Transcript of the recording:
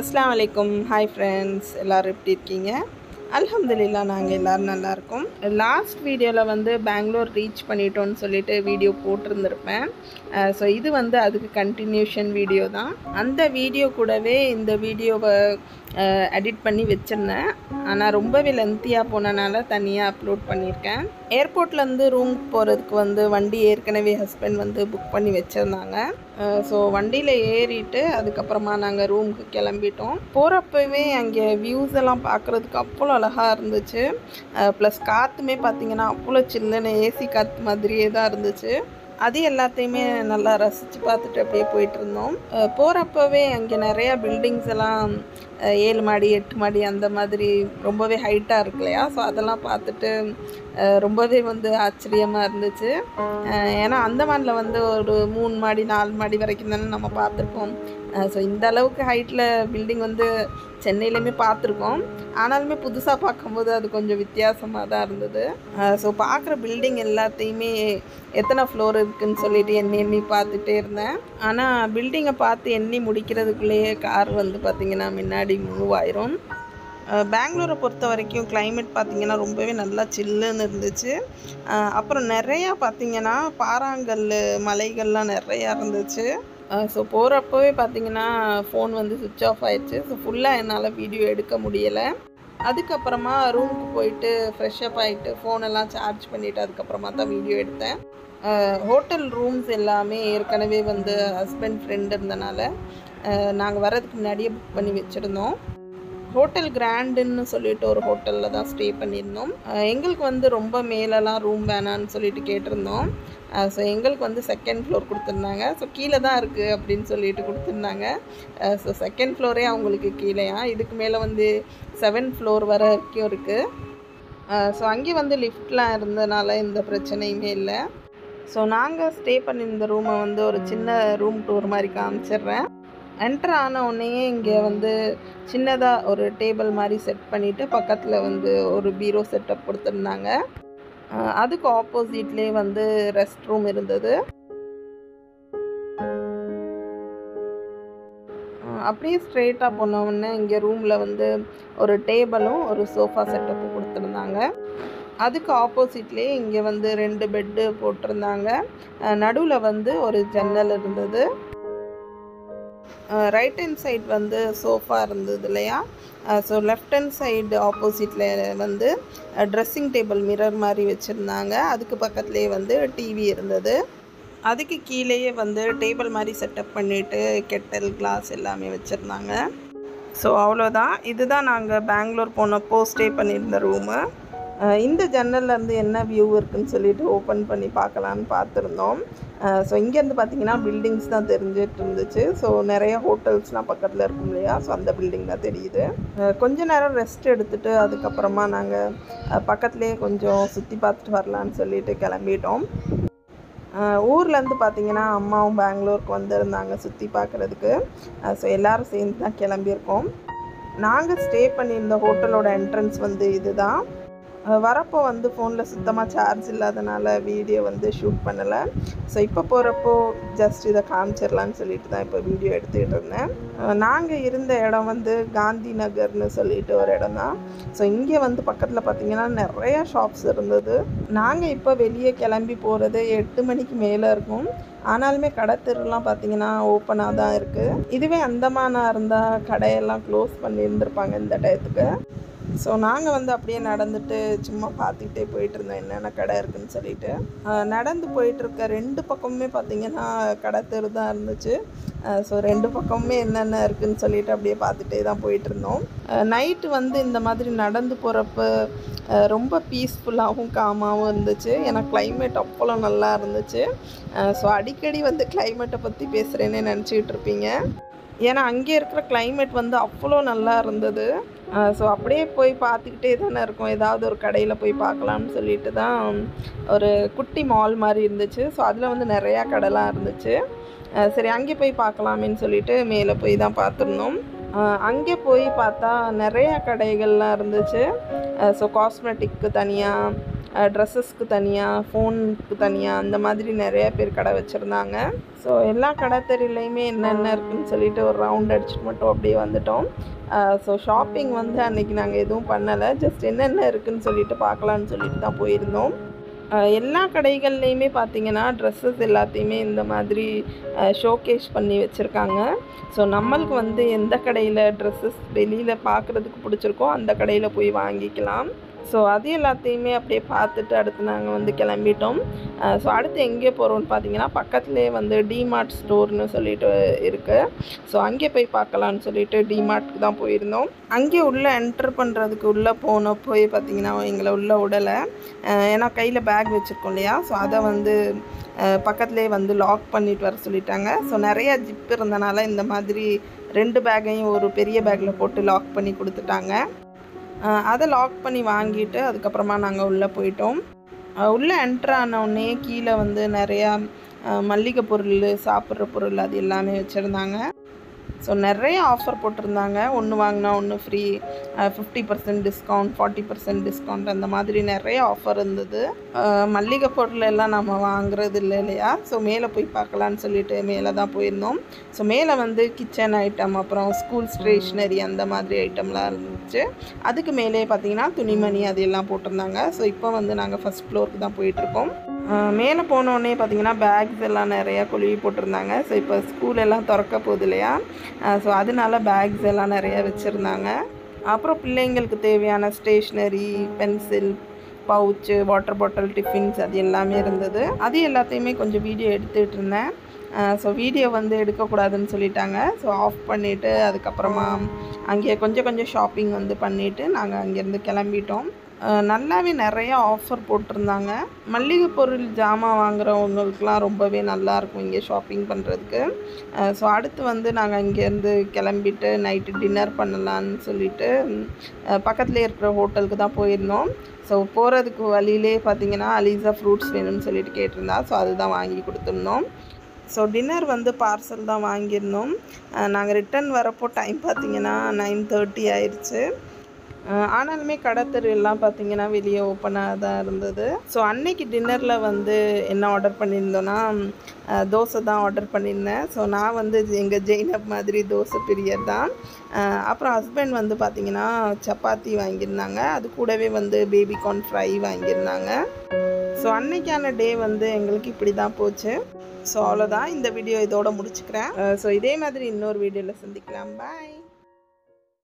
அஸ்ஸலாமு அலைக்கும் hi friends எல்லோரும் எப்படி இருக்கீங்க அல்ஹம்துலில்லா நாங்கள் எல்லோரும் நல்லா இருக்கோம் லாஸ்ட் வீடியோவில் வந்து பெங்களூர் ரீச் பண்ணிட்டோன்னு சொல்லிட்டு வீடியோ போட்டிருந்திருப்பேன் ஸோ இது வந்து அதுக்கு கண்டினியூஷன் வீடியோ தான் அந்த வீடியோ கூடவே இந்த வீடியோவை எடிட் பண்ணி வச்சுருந்தேன் ஆனால் ரொம்பவே லென்த்தியாக போனனால தனியாக அப்லோட் பண்ணியிருக்கேன் ஏர்போர்ட்லேருந்து ரூம் போகிறதுக்கு வந்து வண்டி ஏற்கனவே ஹஸ்பண்ட் வந்து புக் பண்ணி வச்சுருந்தாங்க ஸோ வண்டியில் ஏறிட்டு அதுக்கப்புறமா நாங்கள் ரூமுக்கு கிளம்பிட்டோம் போகிறப்பவே அங்கே வியூஸ் எல்லாம் பார்க்குறதுக்கு அவ்வளோ அழகாக இருந்துச்சு ப்ளஸ் காற்றுமே பார்த்திங்கன்னா அவ்வளோ சில்லுன்னு ஏசி காற்று மாதிரியே தான் இருந்துச்சு அது எல்லாத்தையுமே நல்லா ரசித்து பார்த்துட்டு அப்படியே போயிட்டு இருந்தோம் போகிறப்பவே அங்கே நிறையா பில்டிங்ஸ் எல்லாம் ஏழு மாடி எட்டு மாடி அந்த மாதிரி ரொம்பவே ஹைட்டாக இருக்கு இல்லையா ஸோ அதெல்லாம் பார்த்துட்டு ரொம்பவே வந்து ஆச்சரியமாக இருந்துச்சு ஏன்னா அந்தமானில் வந்து ஒரு மூணு மாடி நாலு மாடி வரைக்கும் தானே நம்ம பார்த்துருக்கோம் ஸோ இந்த அளவுக்கு ஹைட்டில் பில்டிங் வந்து சென்னையிலையுமே பார்த்துருக்கோம் ஆனாலுமே புதுசாக பார்க்கும்போது அது கொஞ்சம் வித்தியாசமாக தான் இருந்தது ஸோ பார்க்குற பில்டிங் எல்லாத்தையுமே எத்தனை ஃப்ளோர் இருக்குதுன்னு சொல்லிட்டு எண்ணி எண்ணி பார்த்துட்டே இருந்தேன் ஆனால் பில்டிங்கை பார்த்து எண்ணி முடிக்கிறதுக்குள்ளேயே கார் வந்து பார்த்திங்கன்னா முன்னாடி மூவ் ஆயிரும் பெங்களூரை பொறுத்த வரைக்கும் கிளைமேட் பார்த்திங்கன்னா ரொம்பவே நல்லா சில்லுன்னு இருந்துச்சு அப்புறம் நிறையா பார்த்திங்கன்னா பாறாங்கல் மலைகள்லாம் நிறையா இருந்துச்சு ஸோ போகிறப்பவே பார்த்திங்கன்னா ஃபோன் வந்து சுவிட்ச் ஆஃப் ஆயிடுச்சு ஸோ ஃபுல்லாக என்னால் வீடியோ எடுக்க முடியலை அதுக்கப்புறமா ரூமுக்கு போயிட்டு ஃப்ரெஷ்அப் ஆகிட்டு ஃபோனெல்லாம் சார்ஜ் பண்ணிவிட்டு அதுக்கப்புறமா தான் வீடியோ எடுத்தேன் ஹோட்டல் ரூம்ஸ் எல்லாமே ஏற்கனவே வந்து ஹஸ்பண்ட் ஃப்ரெண்ட் இருந்தனால நாங்கள் வர்றதுக்கு முன்னாடியே புக் பண்ணி வச்சுருந்தோம் ஹோட்டல் கிராண்டுன்னு சொல்லிட்டு ஒரு ஹோட்டலில் தான் ஸ்டே பண்ணியிருந்தோம் எங்களுக்கு வந்து ரொம்ப மேலெலாம் ரூம் வேணான்னு சொல்லிட்டு கேட்டிருந்தோம் ஸோ எங்களுக்கு வந்து செகண்ட் ஃப்ளோர் கொடுத்துருந்தாங்க ஸோ கீழே தான் இருக்குது அப்படின்னு சொல்லிட்டு கொடுத்துருந்தாங்க ஸோ செகண்ட் ஃப்ளோரே அவங்களுக்கு கீழேயா இதுக்கு மேலே வந்து செவன் ஃப்ளோர் வர வரைக்கும் இருக்குது ஸோ அங்கே வந்து லிஃப்ட்லாம் இருந்தனால எந்த பிரச்சனையுமே இல்லை ஸோ நாங்கள் ஸ்டே பண்ணியிருந்த ரூமை வந்து ஒரு சின்ன ரூம் டூர் மாதிரி காமிச்சிடுறேன் என்ட்ரு ஆன உடனேயே இங்கே வந்து சின்னதாக ஒரு டேபிள் மாதிரி செட் பண்ணிவிட்டு பக்கத்தில் வந்து ஒரு பீரோ செட்டப் கொடுத்துருந்தாங்க அதுக்கு ஆப்போசிட்லேயே வந்து ரெஸ்ட் ரூம் இருந்தது அப்படியே ஸ்ட்ரெயிட்டாக போனோடனே இங்கே ரூமில் வந்து ஒரு டேபிளும் ஒரு சோஃபா செட்டப்பும் கொடுத்துருந்தாங்க அதுக்கு ஆப்போசிட்லேயே இங்கே வந்து ரெண்டு பெட்டு போட்டிருந்தாங்க நடுவில் வந்து ஒரு ஜன்னல் இருந்தது ரைட் ஹேண்ட் சைட் வந்து சோஃபா இருந்தது இல்லையா ஸோ லெஃப்ட் ஹேண்ட் சைடு ஆப்போசிட்டில் வந்து ட்ரெஸ்ஸிங் டேபிள் மிரர் மாதிரி வச்சுருந்தாங்க அதுக்கு பக்கத்துலேயே வந்து டிவி இருந்தது அதுக்கு கீழேயே வந்து டேபிள் மாதிரி செட்டப் பண்ணிவிட்டு கெட்டல் கிளாஸ் எல்லாமே வச்சுருந்தாங்க ஸோ அவ்வளோதான் இதுதான் நாங்கள் பெங்களூர் போனப்போ ஸ்டே பண்ணியிருந்த ரூமு இந்த ஜன்னல்லேருந்து என்ன வியூ இருக்குதுன்னு சொல்லிட்டு ஓப்பன் பண்ணி பார்க்கலான்னு பார்த்துருந்தோம் ஸோ இங்கேருந்து பார்த்தீங்கன்னா பில்டிங்ஸ் தான் தெரிஞ்சிட்டு இருந்துச்சு ஸோ நிறைய ஹோட்டல்ஸ்லாம் பக்கத்தில் இருக்கும் இல்லையா ஸோ அந்த பில்டிங் தான் தெரியுது கொஞ்ச நேரம் ரெஸ்ட் எடுத்துகிட்டு அதுக்கப்புறமா நாங்கள் பக்கத்துலேயே கொஞ்சம் சுற்றி பார்த்துட்டு வரலான்னு சொல்லிட்டு கிளம்பிட்டோம் ஊர்லேருந்து பார்த்தீங்கன்னா அம்மாவும் பெங்களூருக்கு வந்திருந்தாங்க சுற்றி பார்க்குறதுக்கு ஸோ எல்லோரும் சேர்ந்து தான் கிளம்பியிருக்கோம் நாங்கள் ஸ்டே பண்ணியிருந்த ஹோட்டலோட என்ட்ரன்ஸ் வந்து இதுதான் வரப்போ வந்து ஃபோனில் சுத்தமாக சார்ஜ் இல்லாதனால வீடியோ வந்து ஷூட் பண்ணலை ஸோ இப்போ போகிறப்போ ஜஸ்ட் இதை காமிச்சிடலான்னு சொல்லிட்டு தான் இப்போ வீடியோ எடுத்துக்கிட்டு இருந்தேன் நாங்கள் இருந்த இடம் வந்து காந்தி நகர்னு சொல்லிட்டு ஒரு இடம் தான் ஸோ இங்கே வந்து பக்கத்தில் பார்த்திங்கன்னா நிறையா ஷாப்ஸ் இருந்தது நாங்கள் இப்போ வெளியே கிளம்பி போகிறது எட்டு மணிக்கு மேலே இருக்கும் ஆனாலுமே கடை தெருலாம் பார்த்தீங்கன்னா ஓப்பனாக தான் இருக்குது இதுவே அந்தமானாக இருந்தால் கடையெல்லாம் க்ளோஸ் பண்ணியிருந்திருப்பாங்க இந்த டயத்துக்கு ஸோ நாங்கள் வந்து அப்படியே நடந்துட்டு சும்மா பார்த்துக்கிட்டே போயிட்டு இருந்தோம் என்னென்ன கடை இருக்குதுன்னு சொல்லிட்டு நடந்து போயிட்டுருக்க ரெண்டு பக்கமுமே பார்த்திங்கன்னா கடை தெரு தான் இருந்துச்சு ஸோ ரெண்டு பக்கமுமே என்னென்ன இருக்குதுன்னு சொல்லிட்டு அப்படியே பார்த்துட்டே தான் போயிட்டு இருந்தோம் நைட்டு வந்து இந்த மாதிரி நடந்து போகிறப்ப ரொம்ப பீஸ்ஃபுல்லாகவும் காமாகவும் இருந்துச்சு ஏன்னா கிளைமேட் அவ்வளோ நல்லா இருந்துச்சு ஸோ அடிக்கடி வந்து கிளைமேட்டை பற்றி பேசுகிறேன்னே நினச்சிக்கிட்டு இருப்பீங்க ஏன்னா அங்கே இருக்கிற கிளைமேட் வந்து அவ்வளோ நல்லா இருந்தது ஸோ அப்படியே போய் பார்த்துக்கிட்டே தானே இருக்கும் ஏதாவது ஒரு கடையில் போய் பார்க்கலாம்னு சொல்லிட்டு தான் ஒரு குட்டி மால் மாதிரி இருந்துச்சு ஸோ அதில் வந்து நிறையா கடைலாம் இருந்துச்சு சரி அங்கே போய் பார்க்கலாமேன்னு சொல்லிட்டு மேலே போய் தான் பார்த்துருந்தோம் அங்கே போய் பார்த்தா நிறையா கடைகள்லாம் இருந்துச்சு ஸோ காஸ்மெட்டிக்கு தனியாக ட்ரெஸ்ஸஸ்க்கு தனியாக ஃபோனுக்கு தனியாக அந்த மாதிரி நிறைய பேர் கடை வச்சுருந்தாங்க ஸோ எல்லா கடை தெருலையுமே என்னென்ன இருக்குன்னு சொல்லிட்டு ஒரு ரவுண்ட் அடிச்சுட்டு மட்டும் அப்படியே வந்துட்டோம் ஸோ ஷாப்பிங் வந்து அன்றைக்கி நாங்கள் எதுவும் பண்ணலை ஜஸ்ட் என்னென்ன இருக்குன்னு சொல்லிட்டு பார்க்கலான்னு சொல்லிட்டு தான் போயிருந்தோம் அஹ் எல்லா கடைகள்லையுமே பார்த்தீங்கன்னா ட்ரெஸ்ஸஸ் எல்லாத்தையுமே இந்த மாதிரி ஷோகேஸ் பண்ணி வச்சுருக்காங்க ஸோ நம்மளுக்கு வந்து எந்த கடையில் ட்ரெஸ்ஸஸ் வெளியில் பார்க்குறதுக்கு பிடிச்சிருக்கோ அந்த கடையில் போய் வாங்கிக்கலாம் ஸோ அது எல்லாத்தையுமே அப்படியே பார்த்துட்டு அடுத்து நாங்கள் வந்து கிளம்பிட்டோம் ஸோ அடுத்து எங்கே போகிறோம்னு பார்த்தீங்கன்னா பக்கத்துலேயே வந்து டிமார்ட் ஸ்டோர்னு சொல்லிட்டு இருக்குது ஸோ அங்கே போய் பார்க்கலான்னு சொல்லிட்டு டிமார்ட்க்கு தான் போயிருந்தோம் அங்கே உள்ளே என்டர் பண்ணுறதுக்கு உள்ளே போன போய் பார்த்தீங்கன்னா எங்களை உள்ளே விடலை அஹ் ஏன்னா கையில் பேக் வச்சுருக்கோம் இல்லையா ஸோ அதை வந்து அஹ் பக்கத்துலேயே வந்து லாக் பண்ணிட்டு வர சொல்லிட்டாங்க ஸோ நிறைய ஜிப் இருந்தனால இந்த மாதிரி ரெண்டு பேக்கையும் ஒரு பெரிய பேக்கில் போட்டு லாக் பண்ணி கொடுத்துட்டாங்க அஹ் அதை லாக் பண்ணி வாங்கிட்டு அதுக்கப்புறமா நாங்கள் உள்ளே போயிட்டோம் அஹ் உள்ளே என்ட்ரு ஆனவுடனே கீழே வந்து நிறையா அஹ் மல்லிகை பொருள் சாப்பிட்ற பொருள் அது எல்லாமே வச்சுருந்தாங்க ஸோ நிறைய ஆஃபர் போட்டிருந்தாங்க ஒன்று வாங்கினா ஒன்று free fifty percent discount forty percent discount அந்த மாதிரி நிறைய ஆஃபர் இருந்தது அஹ் மல்லிகை பொருள் எல்லாம் நம்ம வாங்குறது இல்லை இல்லையா ஸோ மேலே போய் பார்க்கலான்னு சொல்லிட்டு மேலே தான் போயிருந்தோம் ஸோ மேலே வந்து கிச்சன் ஐட்டம் அப்புறம் ஸ்கூல் ஸ்டேஷ்னரி அந்த மாதிரி ஐட்டம்லாம் இருந்துச்சு அதுக்கு மேலே பார்த்தீங்கன்னா துணிமணி அது எல்லாம் போட்டிருந்தாங்க ஸோ இப்போ வந்து நாங்கள் ஃபஸ்ட் ஃப்ளோருக்கு தான் போயிட்டுருக்கோம் மேலே போனோடனே பார்த்தீங்கன்னா பேக்ஸ் எல்லாம் நிறையா குழுவி போட்டிருந்தாங்க ஸோ இப்போ ஸ்கூல் எல்லாம் திறக்க போகுது இல்லையா ஸோ அதனால பேக்ஸ் எல்லாம் நிறையா வச்சுருந்தாங்க அப்புறம் பிள்ளைங்களுக்கு தேவையான stationery pencil pouch water bottle tiffins அது எல்லாமே இருந்தது அது எல்லாத்தையுமே கொஞ்சம் வீடியோ எடுத்துகிட்டு இருந்தேன் ஸோ வீடியோ வந்து எடுக்கக்கூடாதுன்னு சொல்லிட்டாங்க ஸோ ஆஃப் பண்ணிவிட்டு அதுக்கப்புறமா அங்கேயே கொஞ்சம் கொஞ்சம் ஷாப்பிங் வந்து பண்ணிவிட்டு நாங்கள் அங்கேருந்து கிளம்பிட்டோம் அஹ் நல்லாவே நிறைய ஆஃபர் போட்டிருந்தாங்க மல்லிகை பொருள் ஜாமான் வாங்குறவங்களுக்குலாம் ரொம்பவே நல்லாயிருக்கும் இங்கே ஷாப்பிங் பண்ணுறதுக்கு ஸோ அடுத்து வந்து நாங்கள் இங்கேருந்து கிளம்பிட்டு நைட்டு டின்னர் பண்ணலான்னு சொல்லிட்டு பக்கத்துலேயே இருக்கிற ஹோட்டலுக்கு தான் போயிருந்தோம் ஸோ போகிறதுக்கு வழியிலே பார்த்தீங்கன்னா அலீசா ஃப்ரூட்ஸ் வேணும்னு சொல்லிட்டு கேட்டிருந்தா ஸோ அதுதான் வாங்கி கொடுத்துருந்தோம் ஸோ டின்னர் வந்து பார்சல் தான் வாங்கியிருந்தோம் நாங்கள் ரிட்டர்ன் வரப்போ டைம் பார்த்தீங்கன்னா நைன் தேர்ட்டி ஆயிடுச்சு அஹ் ஆனாலுமே கடத்தெரு எல்லாம் பார்த்தீங்கன்னா வெளியே ஓப்பனாக தான் இருந்தது ஸோ அன்னைக்கு டின்னரில் வந்து என்ன ஆர்டர் பண்ணியிருந்தோன்னா அஹ் தோசை தான் ஆர்டர் பண்ணியிருந்தேன் ஸோ நான் வந்து எங்கள் ஜெயினப் மாதிரி தோசை பிரியர் தான் அஹ் அப்புறம் ஹஸ்பண்ட் வந்து பார்த்தீங்கன்னா சப்பாத்தி வாங்கியிருந்தாங்க அது கூடவே வந்து பேபிகார்ன் ஃப்ரை வாங்கியிருந்தாங்க ஸோ அன்னைக்கான டே வந்து எங்களுக்கு இப்படி தான் போச்சு ஸோ அவ்வளோதான் இந்த வீடியோ இதோட முடிச்சுக்கிறேன் ஸோ இதே மாதிரி இன்னொரு வீடியோவில் சந்திக்கலாம் பாய்